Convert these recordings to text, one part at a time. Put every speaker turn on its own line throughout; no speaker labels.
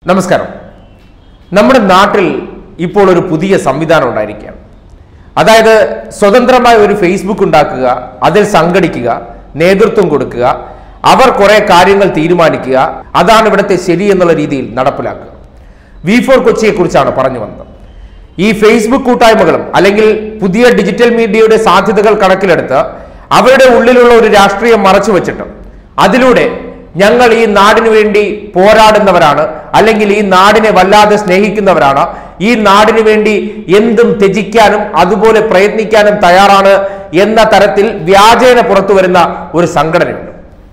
നമസ്കാരം നമ്മുടെ നാട്ടിൽ ഇപ്പോൾ ഒരു പുതിയ സംവിധാനം ഉണ്ടായിരിക്കുകയാണ് അതായത് സ്വതന്ത്രമായ ഒരു ഫേസ്ബുക്ക് ഉണ്ടാക്കുക അതിൽ സംഘടിക്കുക നേതൃത്വം കൊടുക്കുക അവർ കുറെ കാര്യങ്ങൾ തീരുമാനിക്കുക അതാണ് ഇവിടുത്തെ ശരി എന്നുള്ള രീതിയിൽ നടപ്പിലാക്കുക വി ഫോർ കൊച്ചിയെ കുറിച്ചാണ് പറഞ്ഞു വന്നത് ഈ ഫേസ്ബുക്ക് കൂട്ടായ്മകളും അല്ലെങ്കിൽ പുതിയ ഡിജിറ്റൽ മീഡിയയുടെ സാധ്യതകൾ കണക്കിലെടുത്ത് അവരുടെ ഉള്ളിലുള്ള ഒരു രാഷ്ട്രീയം മറച്ചു വെച്ചിട്ട് അതിലൂടെ ഞങ്ങൾ ഈ നാടിനു വേണ്ടി പോരാടുന്നവരാണ് അല്ലെങ്കിൽ ഈ നാടിനെ വല്ലാതെ സ്നേഹിക്കുന്നവരാണ് ഈ നാടിനു വേണ്ടി എന്തും ത്യജിക്കാനും അതുപോലെ പ്രയത്നിക്കാനും തയ്യാറാണ് എന്ന തരത്തിൽ വ്യാജേന പുറത്തു വരുന്ന ഒരു സംഘടനയുണ്ട്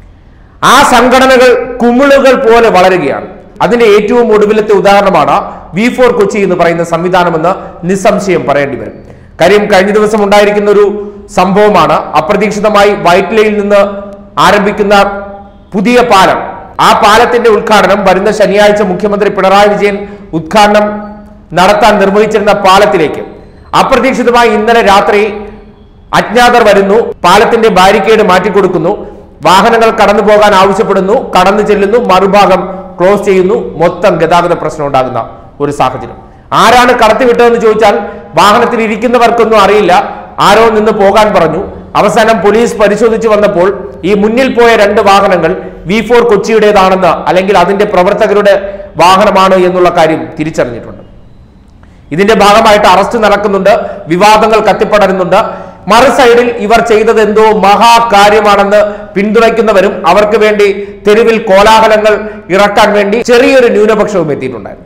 ആ സംഘടനകൾ കുമിളുകൾ പോലെ വളരുകയാണ് അതിന്റെ ഏറ്റവും ഒടുവിലത്തെ ഉദാഹരണമാണ് വി ഫോർ കൊച്ചി എന്ന് പറയുന്ന സംവിധാനമെന്ന് നിസ്സംശയം പറയേണ്ടി വരും കാര്യം കഴിഞ്ഞ ദിവസം ഉണ്ടായിരിക്കുന്ന ഒരു സംഭവമാണ് അപ്രതീക്ഷിതമായി വൈറ്റ് ലൈനിൽ നിന്ന് ആരംഭിക്കുന്ന പുതിയ പാലം ആ പാലത്തിന്റെ ഉദ്ഘാടനം വരുന്ന ശനിയാഴ്ച മുഖ്യമന്ത്രി പിണറായി വിജയൻ ഉദ്ഘാടനം നടത്താൻ നിർവഹിച്ചിരുന്ന പാലത്തിലേക്ക് അപ്രതീക്ഷിതമായി ഇന്നലെ രാത്രി അജ്ഞാതർ വരുന്നു പാലത്തിന്റെ ബാരിക്കേഡ് മാറ്റിക്കൊടുക്കുന്നു വാഹനങ്ങൾ കടന്നു പോകാൻ ആവശ്യപ്പെടുന്നു കടന്നു ചെല്ലുന്നു മറുഭാഗം ക്ലോസ് ചെയ്യുന്നു മൊത്തം ഗതാഗത പ്രശ്നം ഉണ്ടാകുന്ന ഒരു സാഹചര്യം ആരാണ് കടത്തിവിട്ടതെന്ന് ചോദിച്ചാൽ വാഹനത്തിൽ ഇരിക്കുന്നവർക്കൊന്നും അറിയില്ല ആരോ നിന്ന് പോകാൻ പറഞ്ഞു അവസാനം പോലീസ് പരിശോധിച്ച് വന്നപ്പോൾ ഈ മുന്നിൽ പോയ രണ്ട് വാഹനങ്ങൾ വി ഫോർ കൊച്ചിയുടേതാണെന്ന് അല്ലെങ്കിൽ അതിന്റെ പ്രവർത്തകരുടെ വാഹനമാണ് എന്നുള്ള കാര്യം തിരിച്ചറിഞ്ഞിട്ടുണ്ട് ഇതിന്റെ ഭാഗമായിട്ട് അറസ്റ്റ് നടക്കുന്നുണ്ട് വിവാദങ്ങൾ കത്തിപ്പടരുന്നുണ്ട് മറു സൈഡിൽ ഇവർ ചെയ്തത് എന്തോ മഹാകാര്യമാണെന്ന് പിന്തുണയ്ക്കുന്നവരും അവർക്ക് വേണ്ടി തെരുവിൽ കോലാഹലങ്ങൾ ഇറക്കാൻ വേണ്ടി ചെറിയൊരു ന്യൂനപക്ഷവും എത്തിയിട്ടുണ്ടായിരുന്നു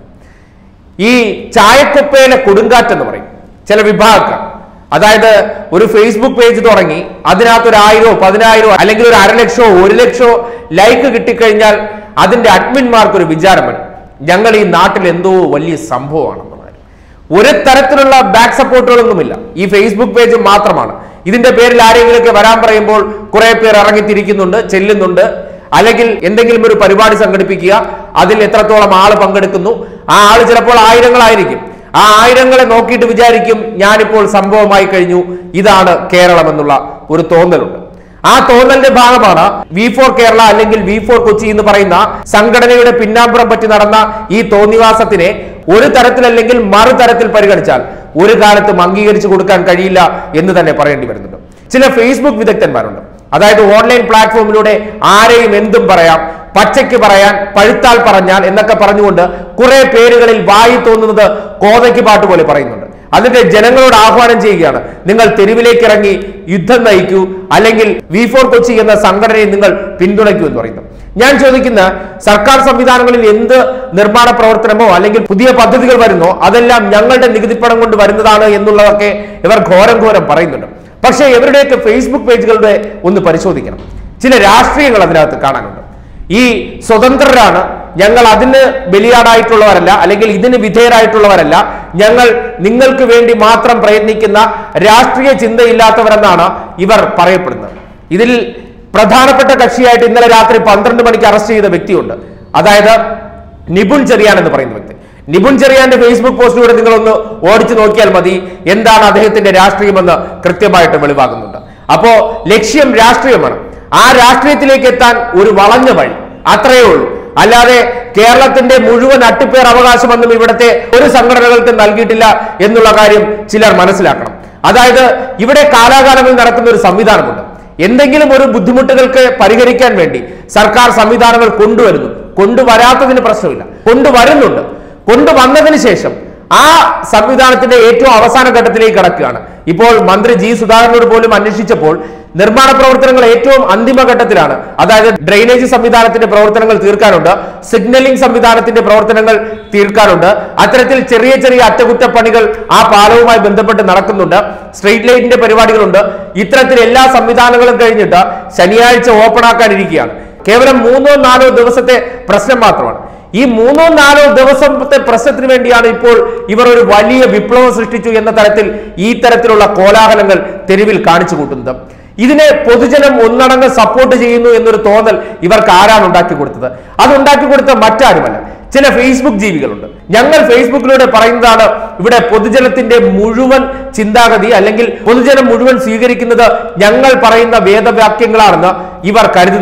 ഈ ചായക്കുപ്പയിലെ കൊടുങ്കാറ്റ് എന്ന് പറയും ചില വിഭാഗക്കാർ അതായത് ഒരു ഫേസ്ബുക്ക് പേജ് തുടങ്ങി അതിനകത്ത് ഒരു ആയിരോ പതിനായിരോ അല്ലെങ്കിൽ ഒരു അരലക്ഷമോ ഒരു ലക്ഷമോ ലൈക്ക് കിട്ടിക്കഴിഞ്ഞാൽ അതിന്റെ അഡ്മിന്മാർക്ക് ഒരു വിചാരം വരും ഞങ്ങൾ ഈ നാട്ടിൽ എന്തോ വലിയ സംഭവമാണെന്ന് പറയും ഒരു തരത്തിലുള്ള ബാക്ക് സപ്പോർട്ടുകളൊന്നുമില്ല ഈ ഫേസ്ബുക്ക് പേജ് മാത്രമാണ് ഇതിന്റെ പേരിൽ ആരെങ്കിലുമൊക്കെ വരാൻ പറയുമ്പോൾ കുറെ പേർ ഇറങ്ങിത്തിരിക്കുന്നുണ്ട് ചെല്ലുന്നുണ്ട് അല്ലെങ്കിൽ എന്തെങ്കിലും ഒരു പരിപാടി സംഘടിപ്പിക്കുക അതിൽ എത്രത്തോളം ആള് പങ്കെടുക്കുന്നു ആ ആള് ചിലപ്പോൾ ആയിരങ്ങളായിരിക്കും ആ ആയിരങ്ങളെ നോക്കിയിട്ട് വിചാരിക്കും ഞാനിപ്പോൾ സംഭവമായി കഴിഞ്ഞു ഇതാണ് കേരളം എന്നുള്ള ഒരു തോന്നലുണ്ട് ആ തോന്നലിന്റെ ഭാഗമാണ് വി ഫോർ കേരള അല്ലെങ്കിൽ വി ഫോർ കൊച്ചി എന്ന് പറയുന്ന സംഘടനയുടെ പിന്നാമ്പുറം പറ്റി നടന്ന ഈ തോന്നിവാസത്തിനെ ഒരു തരത്തിലല്ലെങ്കിൽ മറുതരത്തിൽ പരിഗണിച്ചാൽ ഒരു കാലത്തും അംഗീകരിച്ചു കൊടുക്കാൻ കഴിയില്ല എന്ന് തന്നെ പറയേണ്ടി വരുന്നുണ്ട് ചില ഫേസ്ബുക്ക് വിദഗ്ധന്മാരുണ്ട് അതായത് ഓൺലൈൻ പ്ലാറ്റ്ഫോമിലൂടെ ആരെയും എന്തും പറയാം പച്ചയ്ക്ക് പറയാൻ പഴുത്താൽ പറഞ്ഞാൽ എന്നൊക്കെ പറഞ്ഞുകൊണ്ട് കുറെ പേരുകളിൽ വായി തോന്നുന്നത് കോതയ്ക്ക് പാട്ട് പോലെ പറയുന്നുണ്ട് അതിന്റെ ജനങ്ങളോട് ആഹ്വാനം ചെയ്യുകയാണ് നിങ്ങൾ തെരുവിലേക്ക് ഇറങ്ങി യുദ്ധം നയിക്കൂ അല്ലെങ്കിൽ വി ഫോർ കൊച്ചി എന്ന സംഘടനയെ നിങ്ങൾ പിന്തുണയ്ക്കൂ എന്ന് പറയുന്നു ഞാൻ ചോദിക്കുന്ന സർക്കാർ സംവിധാനങ്ങളിൽ എന്ത് നിർമ്മാണ പ്രവർത്തനമോ അല്ലെങ്കിൽ പുതിയ പദ്ധതികൾ വരുന്നോ അതെല്ലാം ഞങ്ങളുടെ നികുതിപ്പണം കൊണ്ട് വരുന്നതാണ് എന്നുള്ളതൊക്കെ ഇവർ ഘോരം ഘോരം പറയുന്നുണ്ട് പക്ഷേ ഇവരുടെയൊക്കെ ഫേസ്ബുക്ക് പേജുകളുടെ ഒന്ന് പരിശോധിക്കണം ചില രാഷ്ട്രീയങ്ങൾ അതിനകത്ത് കാണാനുണ്ട് ഈ സ്വതന്ത്രരാണ് ഞങ്ങൾ അതിന് ബലിയാടായിട്ടുള്ളവരല്ല അല്ലെങ്കിൽ ഇതിന് വിധേയരായിട്ടുള്ളവരല്ല ഞങ്ങൾ നിങ്ങൾക്ക് വേണ്ടി മാത്രം പ്രയത്നിക്കുന്ന രാഷ്ട്രീയ ചിന്തയില്ലാത്തവരെന്നാണ് ഇവർ പറയപ്പെടുന്നത് ഇതിൽ പ്രധാനപ്പെട്ട കക്ഷിയായിട്ട് ഇന്നലെ രാത്രി പന്ത്രണ്ട് മണിക്ക് അറസ്റ്റ് ചെയ്ത വ്യക്തിയുണ്ട് അതായത് നിപുൺ ചെറിയാൻ എന്ന് പറയുന്ന വ്യക്തി നിപുൺ ചെറിയാന്റെ ഫേസ്ബുക്ക് പോസ്റ്റിലൂടെ നിങ്ങളൊന്ന് ഓടിച്ചു നോക്കിയാൽ മതി എന്താണ് അദ്ദേഹത്തിന്റെ രാഷ്ട്രീയമെന്ന് കൃത്യമായിട്ട് വെളിവാകുന്നുണ്ട് അപ്പോ ലക്ഷ്യം രാഷ്ട്രീയമാണ് ആ രാഷ്ട്രീയത്തിലേക്ക് എത്താൻ ഒരു വളഞ്ഞ വഴി അത്രയേ ഉള്ളൂ അല്ലാതെ കേരളത്തിന്റെ മുഴുവൻ അട്ടിപ്പേർ അവകാശമൊന്നും ഇവിടുത്തെ ഒരു സംഘടനകൾക്ക് നൽകിയിട്ടില്ല എന്നുള്ള കാര്യം ചിലർ മനസ്സിലാക്കണം അതായത് ഇവിടെ കാലാകാലങ്ങളിൽ നടക്കുന്ന ഒരു സംവിധാനമുണ്ട് എന്തെങ്കിലും ഒരു ബുദ്ധിമുട്ടുകൾക്ക് പരിഹരിക്കാൻ വേണ്ടി സർക്കാർ സംവിധാനങ്ങൾ കൊണ്ടുവരുന്നു കൊണ്ടുവരാത്തതിന് പ്രശ്നമില്ല കൊണ്ടുവരുന്നുണ്ട് കൊണ്ടുവന്നതിന് ശേഷം ആ സംവിധാനത്തിന്റെ ഏറ്റവും അവസാന ഘട്ടത്തിലേക്ക് കടക്കുകയാണ് ഇപ്പോൾ മന്ത്രി ജി സുധാകരനോട് പോലും അന്വേഷിച്ചപ്പോൾ നിർമ്മാണ പ്രവർത്തനങ്ങൾ ഏറ്റവും അന്തിമഘട്ടത്തിലാണ് അതായത് ഡ്രെയിനേജ് സംവിധാനത്തിന്റെ പ്രവർത്തനങ്ങൾ തീർക്കാനുണ്ട് സിഗ്നലിംഗ് സംവിധാനത്തിന്റെ പ്രവർത്തനങ്ങൾ തീർക്കാനുണ്ട് അത്തരത്തിൽ ചെറിയ ചെറിയ അറ്റകുറ്റപ്പണികൾ ആ പാലവുമായി ബന്ധപ്പെട്ട് നടക്കുന്നുണ്ട് സ്ട്രീറ്റ് ലൈറ്റിന്റെ പരിപാടികളുണ്ട് ഇത്തരത്തിൽ എല്ലാ സംവിധാനങ്ങളും കഴിഞ്ഞിട്ട് ശനിയാഴ്ച ഓപ്പൺ ആക്കാനിരിക്കുകയാണ് കേവലം മൂന്നോ നാലോ ദിവസത്തെ പ്രശ്നം മാത്രമാണ് ഈ മൂന്നോ നാലോ ദിവസത്തെ പ്രശ്നത്തിന് വേണ്ടിയാണ് ഇപ്പോൾ ഇവർ ഒരു വലിയ വിപ്ലവം സൃഷ്ടിച്ചു എന്ന തരത്തിൽ ഈ തരത്തിലുള്ള കോലാഹലങ്ങൾ തെരുവിൽ കാണിച്ചു കൂട്ടുന്നത് ഇതിനെ പൊതുജനം ഒന്നടങ്കം സപ്പോർട്ട് ചെയ്യുന്നു എന്നൊരു തോന്നൽ ഇവർക്ക് ആരാണ് ഉണ്ടാക്കി കൊടുത്തത് അത് ഉണ്ടാക്കി കൊടുത്ത മറ്റാരുമല്ല ചില ഫേസ്ബുക്ക് ജീവികളുണ്ട് ഞങ്ങൾ ഫേസ്ബുക്കിലൂടെ പറയുന്നതാണ് ഇവിടെ പൊതുജനത്തിന്റെ മുഴുവൻ ചിന്താഗതി അല്ലെങ്കിൽ പൊതുജനം മുഴുവൻ സ്വീകരിക്കുന്നത് ഞങ്ങൾ പറയുന്ന വേദവാക്യങ്ങളാണെന്ന് ഇവർ കരുതുന്നുണ്ട്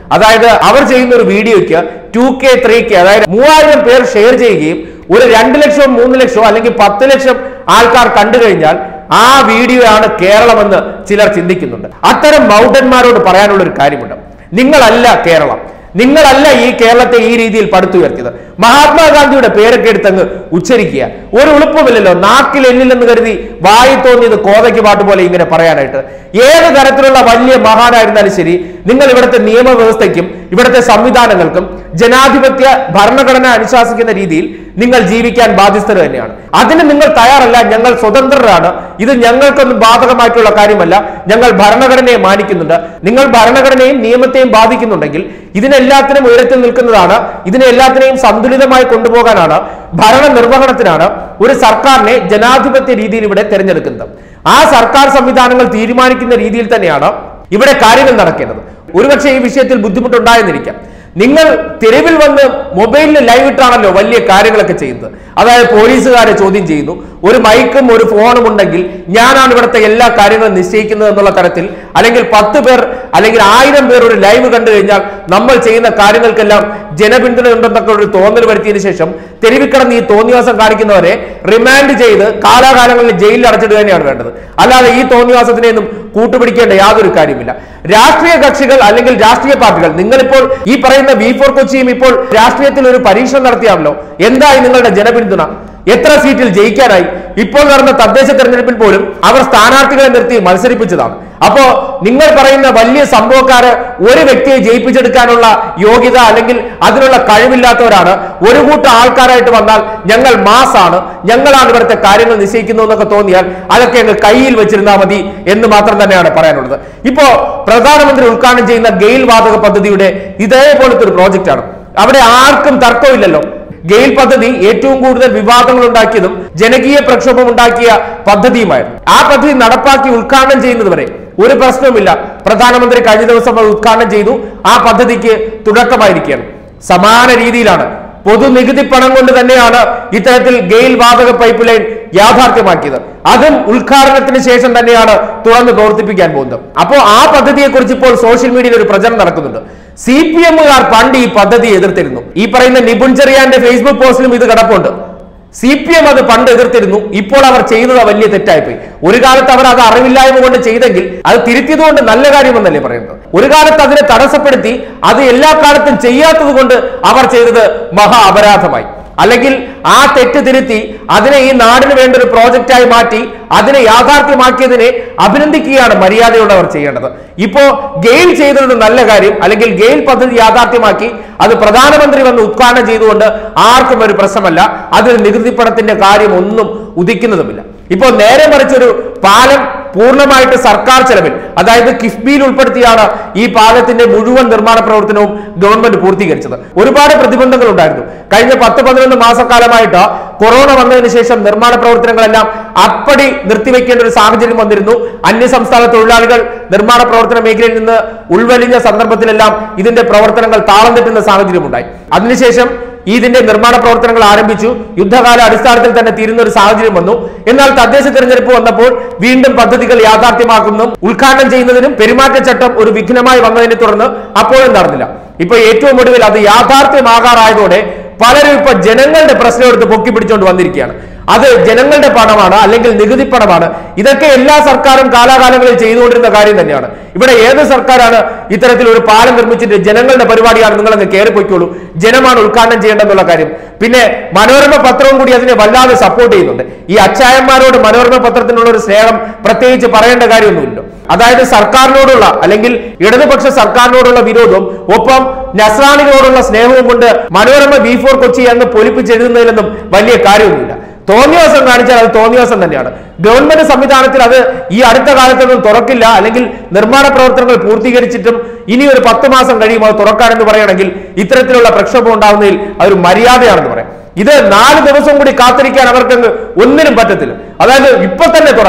അതായത് അവർ ചെയ്യുന്ന ഒരു വീഡിയോയ്ക്ക് ടു കെ ത്രീ കെ അതായത് മൂവായിരം പേർ ഷെയർ ചെയ്യുകയും ഒരു രണ്ട് ലക്ഷവും മൂന്ന് ലക്ഷവും അല്ലെങ്കിൽ പത്ത് ലക്ഷം ആൾക്കാർ കണ്ടു കഴിഞ്ഞാൽ ആ വീഡിയോ ആണ് കേരളമെന്ന് ചിലർ ചിന്തിക്കുന്നുണ്ട് അത്തരം മൗഢന്മാരോട് പറയാനുള്ള ഒരു കാര്യമുണ്ട് നിങ്ങളല്ല കേരളം നിങ്ങളല്ല ഈ കേരളത്തെ ഈ രീതിയിൽ പടുത്തുയർത്തിയത് മഹാത്മാഗാന്ധിയുടെ പേരൊക്കെ എടുത്തങ്ങ് ഉച്ചരിക്കുക ഒരു എളുപ്പമില്ലല്ലോ നാക്കിൽ എല്ലില്ലെന്ന് കരുതി വായി തോന്നിയത് കോതയ്ക്ക് പാട്ട് പോലെ ഇങ്ങനെ പറയാനായിട്ട് ഏത് തരത്തിലുള്ള വലിയ മഹാനായിരുന്നാലും ശരി നിങ്ങൾ ഇവിടുത്തെ നിയമവ്യവസ്ഥയ്ക്കും ഇവിടുത്തെ സംവിധാനങ്ങൾക്കും ജനാധിപത്യ ഭരണഘടന അനുശാസിക്കുന്ന രീതിയിൽ നിങ്ങൾ ജീവിക്കാൻ ബാധ്യസ്ഥർ തന്നെയാണ് അതിന് നിങ്ങൾ തയ്യാറല്ല ഞങ്ങൾ സ്വതന്ത്രരാണ് ഇത് ഞങ്ങൾക്കൊന്നും ബാധകമായിട്ടുള്ള കാര്യമല്ല ഞങ്ങൾ ഭരണഘടനയെ മാനിക്കുന്നുണ്ട് നിങ്ങൾ ഭരണഘടനയും നിയമത്തെയും ബാധിക്കുന്നുണ്ടെങ്കിൽ ഇതിനെല്ലാത്തിനും ഉയരത്തിൽ നിൽക്കുന്നതാണ് ഇതിനെ എല്ലാത്തിനെയും സന്തുലിതമായി കൊണ്ടുപോകാനാണ് ഭരണ നിർവഹണത്തിനാണ് ഒരു സർക്കാരിനെ ജനാധിപത്യ രീതിയിൽ ഇവിടെ തിരഞ്ഞെടുക്കുന്നത് ആ സർക്കാർ സംവിധാനങ്ങൾ തീരുമാനിക്കുന്ന രീതിയിൽ തന്നെയാണ് ഇവിടെ കാര്യങ്ങൾ നടക്കേണ്ടത് ഒരുപക്ഷെ ഈ വിഷയത്തിൽ ബുദ്ധിമുട്ടുണ്ടായെന്നിരിക്കാം നിങ്ങൾ തെരുവിൽ വന്ന് മൊബൈലിൽ ലൈവ് ഇട്ടാണല്ലോ വലിയ കാര്യങ്ങളൊക്കെ ചെയ്യുന്നത് അതായത് പോലീസുകാരെ ചോദ്യം ചെയ്യുന്നു ഒരു മൈക്കും ഒരു ഫോണും ഉണ്ടെങ്കിൽ ഞാനാണ് ഇവിടുത്തെ എല്ലാ കാര്യങ്ങളും നിശ്ചയിക്കുന്നത് എന്നുള്ള തരത്തിൽ അല്ലെങ്കിൽ പത്ത് പേർ അല്ലെങ്കിൽ ആയിരം പേർ ഒരു ലൈവ് കണ്ടു കഴിഞ്ഞാൽ നമ്മൾ ചെയ്യുന്ന കാര്യങ്ങൾക്കെല്ലാം ജനപിന്തുണ ഉണ്ടെന്നൊക്കെ ഒരു തോന്നൽ വരുത്തിയതിനു ശേഷം തെരുവിൽ കിടന്ന് ഈ തോന്നിവാസം കാണിക്കുന്നവരെ റിമാൻഡ് ചെയ്ത് കാലാകാലങ്ങളിൽ ജയിലിൽ അടച്ചിടുക തന്നെയാണ് വേണ്ടത് അല്ലാതെ ഈ തോന്നിവാസത്തിനെയൊന്നും കൂട്ടുപിടിക്കേണ്ട യാതൊരു കാര്യമില്ല രാഷ്ട്രീയ കക്ഷികൾ അല്ലെങ്കിൽ രാഷ്ട്രീയ പാർട്ടികൾ നിങ്ങളിപ്പോൾ ഈ പറയുന്ന വി ഫോർ കൊച്ചിയും ഇപ്പോൾ രാഷ്ട്രീയത്തിൽ ഒരു പരീക്ഷണം നടത്തിയാണല്ലോ എന്തായി നിങ്ങളുടെ ജനപിന്തുണ എത്ര സീറ്റിൽ ജയിക്കാനായി ഇപ്പോൾ നടന്ന തദ്ദേശ തെരഞ്ഞെടുപ്പിൽ പോലും അവർ സ്ഥാനാർത്ഥികളെ നിർത്തി മത്സരിപ്പിച്ചതാണ് അപ്പോ നിങ്ങൾ പറയുന്ന വലിയ സംഭവക്കാര് ഒരു വ്യക്തിയെ ജയിപ്പിച്ചെടുക്കാനുള്ള യോഗ്യത അല്ലെങ്കിൽ അതിനുള്ള കഴിവില്ലാത്തവരാണ് ഒരു കൂട്ടം ആൾക്കാരായിട്ട് വന്നാൽ ഞങ്ങൾ മാസാണ് ഞങ്ങളാണ് ഇവിടുത്തെ കാര്യങ്ങൾ നിശ്ചയിക്കുന്നു എന്നൊക്കെ തോന്നിയാൽ അതൊക്കെ അങ്ങ് കയ്യിൽ വെച്ചിരുന്നാൽ മതി എന്ന് മാത്രം തന്നെയാണ് പറയാനുള്ളത് ഇപ്പോ പ്രധാനമന്ത്രി ഉദ്ഘാടനം ചെയ്യുന്ന ഗെയിൽ വാതക പദ്ധതിയുടെ ഇതേപോലത്തെ ഒരു പ്രോജക്റ്റ് ആണ് അവിടെ ആർക്കും തർക്കമില്ലല്ലോ ഗെയിൽ പദ്ധതി ഏറ്റവും കൂടുതൽ വിവാദങ്ങൾ ഉണ്ടാക്കിയതും ജനകീയ പ്രക്ഷോഭം ഉണ്ടാക്കിയ പദ്ധതിയുമായിരുന്നു ആ പദ്ധതി നടപ്പാക്കി ഉദ്ഘാടനം ചെയ്യുന്നത് വരെ ഒരു പ്രശ്നവുമില്ല പ്രധാനമന്ത്രി കഴിഞ്ഞ ദിവസം അത് ഉദ്ഘാടനം ചെയ്തു ആ പദ്ധതിക്ക് തുടക്കമായിരിക്കുകയാണ് സമാന രീതിയിലാണ് പൊതുനികുതി പണം കൊണ്ട് തന്നെയാണ് ഇത്തരത്തിൽ ഗെയിൽ വാതക പൈപ്പ് ലൈൻ യാഥാർത്ഥ്യമാക്കിയത് അതും ഉദ്ഘാടനത്തിന് ശേഷം തന്നെയാണ് തുറന്ന് പ്രവർത്തിപ്പിക്കാൻ പോകുന്നത് അപ്പോ ആ പദ്ധതിയെ കുറിച്ച് ഇപ്പോൾ സോഷ്യൽ മീഡിയയിൽ ഒരു പ്രചരണം നടക്കുന്നുണ്ട് സി പി എമ്മുകാർ പണ്ട് ഈ പദ്ധതി എതിർത്തിരുന്നു ഈ പറയുന്ന നിപുൺ ചെറിയാന്റെ ഫേസ്ബുക്ക് പോസ്റ്റിലും ഇത് കിടപ്പുണ്ട് സി പി എം അത് പണ്ട് എതിർത്തിരുന്നു ഇപ്പോൾ അവർ ചെയ്യുന്നത് വലിയ തെറ്റായിപ്പോയി ഒരു കാലത്ത് അവർ അത് അറിവില്ലായ്മ കൊണ്ട് ചെയ്തെങ്കിൽ അത് തിരുത്തിയത് കൊണ്ട് നല്ല കാര്യമെന്നല്ലേ പറയുന്നത് ഒരു കാലത്ത് അതിനെ തടസ്സപ്പെടുത്തി അത് എല്ലാ കാലത്തും ചെയ്യാത്തത് കൊണ്ട് അവർ ചെയ്തത് മഹാ അപരാധമായി അല്ലെങ്കിൽ ആ തെറ്റ് തിരുത്തി അതിനെ ഈ നാടിന് വേണ്ട ഒരു പ്രോജക്റ്റായി മാറ്റി അതിനെ യാഥാർത്ഥ്യമാക്കിയതിനെ അഭിനന്ദിക്കുകയാണ് മര്യാദയുള്ളവർ ചെയ്യേണ്ടത് ഇപ്പോ ഗെയിൽ ചെയ്തത് നല്ല കാര്യം അല്ലെങ്കിൽ ഗെയിൽ പദ്ധതി യാഥാർത്ഥ്യമാക്കി അത് പ്രധാനമന്ത്രി വന്ന് ഉദ്ഘാടനം ചെയ്തുകൊണ്ട് ആർക്കും ഒരു പ്രശ്നമല്ല അതിൽ നികുതി പണത്തിന്റെ കാര്യം ഒന്നും ഉദിക്കുന്നതുമില്ല ഇപ്പോ നേരെ മറിച്ചൊരു പാലം പൂർണ്ണമായിട്ട് സർക്കാർ ചെലവിൽ അതായത് കിഫ്ബിയിൽ ഉൾപ്പെടുത്തിയാണ് ഈ പാലത്തിന്റെ മുഴുവൻ നിർമ്മാണ പ്രവർത്തനവും ഗവൺമെന്റ് പൂർത്തീകരിച്ചത് ഒരുപാട് പ്രതിബന്ധങ്ങൾ ഉണ്ടായിരുന്നു കഴിഞ്ഞ പത്ത് പതിനൊന്ന് മാസക്കാലമായിട്ട് കൊറോണ വന്നതിന് ശേഷം നിർമ്മാണ പ്രവർത്തനങ്ങളെല്ലാം അപ്പടി നിർത്തിവെക്കേണ്ട ഒരു സാഹചര്യം വന്നിരുന്നു അന്യസംസ്ഥാന തൊഴിലാളികൾ നിർമ്മാണ പ്രവർത്തന മേഖലയിൽ നിന്ന് ഉൾവലിഞ്ഞ സന്ദർഭത്തിലെല്ലാം ഇതിന്റെ പ്രവർത്തനങ്ങൾ താളം തെറ്റുന്ന സാഹചര്യം ഉണ്ടായി അതിനുശേഷം ഇതിന്റെ നിർമ്മാണ പ്രവർത്തനങ്ങൾ ആരംഭിച്ചു യുദ്ധകാല അടിസ്ഥാനത്തിൽ തന്നെ തീരുന്ന ഒരു സാഹചര്യം വന്നു എന്നാൽ തദ്ദേശ തെരഞ്ഞെടുപ്പ് വന്നപ്പോൾ വീണ്ടും പദ്ധതികൾ യാഥാർത്ഥ്യമാക്കുന്നു ഉദ്ഘാടനം ചെയ്യുന്നതിനും പെരുമാറ്റച്ചട്ടം ഒരു വിഘ്നമായി വന്നതിനെ തുടർന്ന് അപ്പോഴും നടന്നില്ല ഇപ്പൊ ഏറ്റവും ഒടുവിൽ അത് യാഥാർത്ഥ്യമാകാറായതോടെ പലരും ഇപ്പൊ ജനങ്ങളുടെ പ്രശ്നം എടുത്ത് പൊക്കി പിടിച്ചുകൊണ്ട് വന്നിരിക്കുകയാണ് അത് ജനങ്ങളുടെ പണമാണ് അല്ലെങ്കിൽ നികുതി പണമാണ് ഇതൊക്കെ എല്ലാ സർക്കാരും കാലാകാലങ്ങളിൽ ചെയ്തുകൊണ്ടിരുന്ന കാര്യം തന്നെയാണ് ഇവിടെ ഏത് സർക്കാരാണ് ഇത്തരത്തിൽ ഒരു പാലം നിർമ്മിച്ചിട്ട് ജനങ്ങളുടെ പരിപാടിയാണ് നിങ്ങൾ അങ്ങ് കയറിപ്പോയിക്കോളൂ ജനമാണ് ഉദ്ഘാടനം ചെയ്യേണ്ടെന്നുള്ള കാര്യം പിന്നെ മനോരമ പത്രവും കൂടി അതിനെ വല്ലാതെ സപ്പോർട്ട് ചെയ്യുന്നുണ്ട് ഈ അച്ചായന്മാരോട് മനോരമ പത്രത്തിനുള്ള ഒരു സ്നേഹം പ്രത്യേകിച്ച് പറയേണ്ട കാര്യമൊന്നുമില്ല അതായത് സർക്കാരിനോടുള്ള അല്ലെങ്കിൽ ഇടതുപക്ഷ സർക്കാരിനോടുള്ള വിരോധവും ഒപ്പം നസ്രാണികളോടുള്ള സ്നേഹവും കൊണ്ട് മനോരമ ബി ഫോർ കൊച്ചി എന്ന് പൊലിപ്പിച്ചെഴുതുന്നതിലൊന്നും വലിയ കാര്യമൊന്നുമില്ല തോന്നിവാസം കാണിച്ചാൽ അത് തോന്നിവാസം തന്നെയാണ് ഗവൺമെന്റ് സംവിധാനത്തിൽ അത് ഈ അടുത്ത കാലത്തൊന്നും തുറക്കില്ല അല്ലെങ്കിൽ നിർമ്മാണ പ്രവർത്തനങ്ങൾ പൂർത്തീകരിച്ചിട്ടും ഇനി ഒരു പത്ത് മാസം കഴിയും അത് തുറക്കാനെന്ന് പറയുകയാണെങ്കിൽ ഇത്തരത്തിലുള്ള പ്രക്ഷോഭം ഉണ്ടാകുന്നതിൽ അതൊരു മര്യാദയാണെന്ന് പറയാം ഇത് നാല് ദിവസം കൂടി കാത്തിരിക്കാൻ അവർക്ക് ഒന്നിനും പറ്റത്തില്ല അതായത് ഇപ്പൊ തന്നെ തുറക്കണം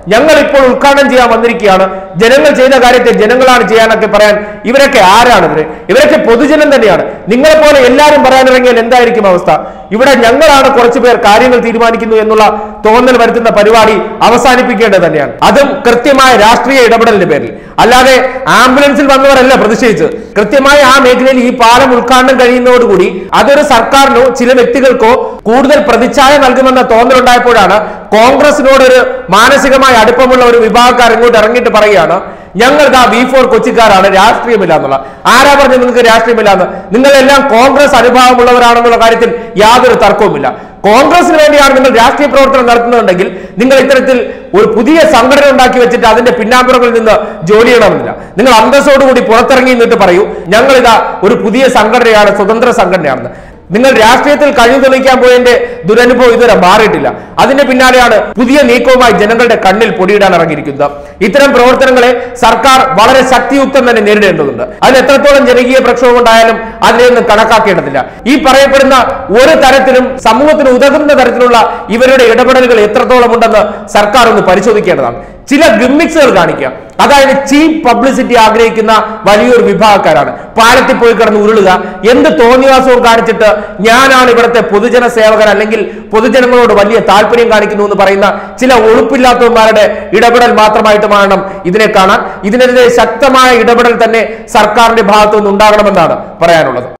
ഞങ്ങൾ ഇപ്പോൾ ഉദ്ഘാടനം ചെയ്യാൻ വന്നിരിക്കുകയാണ് ജനങ്ങൾ ചെയ്ത കാര്യത്തെ ജനങ്ങളാണ് ചെയ്യാനൊക്കെ പറയാൻ ഇവരൊക്കെ ആരാണ് ഇവര് ഇവരൊക്കെ പൊതുജനം തന്നെയാണ് നിങ്ങളെ പോലെ എല്ലാവരും പറയാനിറങ്ങിയാൽ എന്തായിരിക്കും അവസ്ഥ ഇവിടെ ഞങ്ങളാണ് കുറച്ചു പേർ കാര്യങ്ങൾ തീരുമാനിക്കുന്നു എന്നുള്ള തോന്നൽ വരുത്തുന്ന പരിപാടി അവസാനിപ്പിക്കേണ്ടത് തന്നെയാണ് അതും കൃത്യമായ രാഷ്ട്രീയ ഇടപെടലിന്റെ പേരിൽ അല്ലാതെ ആംബുലൻസിൽ വന്നവരല്ല പ്രതിഷേധിച്ചത് കൃത്യമായി ആ മേഖലയിൽ ഈ പാലം ഉദ്ഘാടനം കഴിയുന്നതോടുകൂടി അതൊരു സർക്കാരിനോ ചില വ്യക്തികൾക്കോ കൂടുതൽ പ്രതിച്ഛായ നൽകുമെന്ന തോന്നലുണ്ടായപ്പോഴാണ് കോൺഗ്രസിനോട് ഒരു മാനസികമായ അടുപ്പമുള്ള ഒരു വിഭാഗക്കാർ ഇങ്ങോട്ട് ഇറങ്ങിയിട്ട് പറയുകയാണ് ഞങ്ങൾ ഇതാ ബി ഫോർ കൊച്ചിക്കാരാണ് രാഷ്ട്രീയമില്ല എന്നുള്ള ആരാ പറഞ്ഞു നിങ്ങൾക്ക് രാഷ്ട്രീയമില്ല എന്ന് നിങ്ങളെല്ലാം കോൺഗ്രസ് അനുഭാവമുള്ളവരാണെന്നുള്ള കാര്യത്തിൽ യാതൊരു തർക്കവുമില്ല കോൺഗ്രസിന് വേണ്ടിയാണ് നിങ്ങൾ രാഷ്ട്രീയ പ്രവർത്തനം നടത്തുന്നുണ്ടെങ്കിൽ നിങ്ങൾ ഇത്തരത്തിൽ ഒരു പുതിയ സംഘടന ഉണ്ടാക്കി വെച്ചിട്ട് അതിന്റെ പിന്നാമ്പുറങ്ങളിൽ നിന്ന് ജോലി ചെയ്യണമെന്നില്ല നിങ്ങൾ അന്തസ്സോടുകൂടി പുറത്തിറങ്ങി നിന്നിട്ട് പറയൂ ഞങ്ങൾ ഇതാ ഒരു പുതിയ സംഘടനയാണ് സ്വതന്ത്ര സംഘടനയാണെന്ന് നിങ്ങൾ രാഷ്ട്രീയത്തിൽ കഴിവ് തെളിയിക്കാൻ പോയതിന്റെ ദുരനുഭവം ഇതുവരെ മാറിയിട്ടില്ല അതിന്റെ പിന്നാലെയാണ് പുതിയ നീക്കവുമായി ജനങ്ങളുടെ കണ്ണിൽ പൊടിയിടാൻ ഇറങ്ങിയിരിക്കുന്നത് ഇത്തരം പ്രവർത്തനങ്ങളെ സർക്കാർ വളരെ ശക്തിയുക്തം തന്നെ നേരിടേണ്ടതുണ്ട് അതിന് എത്രത്തോളം ജനകീയ പ്രക്ഷോഭം ഉണ്ടായാലും അതിനെയൊന്നും കണക്കാക്കേണ്ടതില്ല ഈ പറയപ്പെടുന്ന ഒരു തരത്തിലും സമൂഹത്തിന് ഉതകുന്ന തരത്തിലുള്ള ഇവരുടെ ഇടപെടലുകൾ എത്രത്തോളം ഉണ്ടെന്ന് സർക്കാർ ഒന്ന് പരിശോധിക്കേണ്ടതാണ് ചില ഗിമ്മിക്സുകൾ കാണിക്കുക അതായത് ചീപ്പ് പബ്ലിസിറ്റി ആഗ്രഹിക്കുന്ന വലിയൊരു വിഭാഗക്കാരാണ് പാലത്തിൽ പോയി കിടന്ന് ഉരുളുക എന്ത് തോന്നിവാസവും കാണിച്ചിട്ട് ഞാനാണ് ഇവിടുത്തെ പൊതുജന സേവകൻ അല്ലെങ്കിൽ പൊതുജനങ്ങളോട് വലിയ താല്പര്യം കാണിക്കുന്നു എന്ന് പറയുന്ന ചില ഒഴുപ്പില്ലാത്തവന്മാരുടെ ഇടപെടൽ മാത്രമായിട്ട് വേണം ഇതിനെ കാണാൻ ഇതിനെതിരെ ശക്തമായ ഇടപെടൽ തന്നെ സർക്കാരിന്റെ ഭാഗത്തു നിന്ന് ഉണ്ടാകണമെന്നാണ് പറയാനുള്ളത്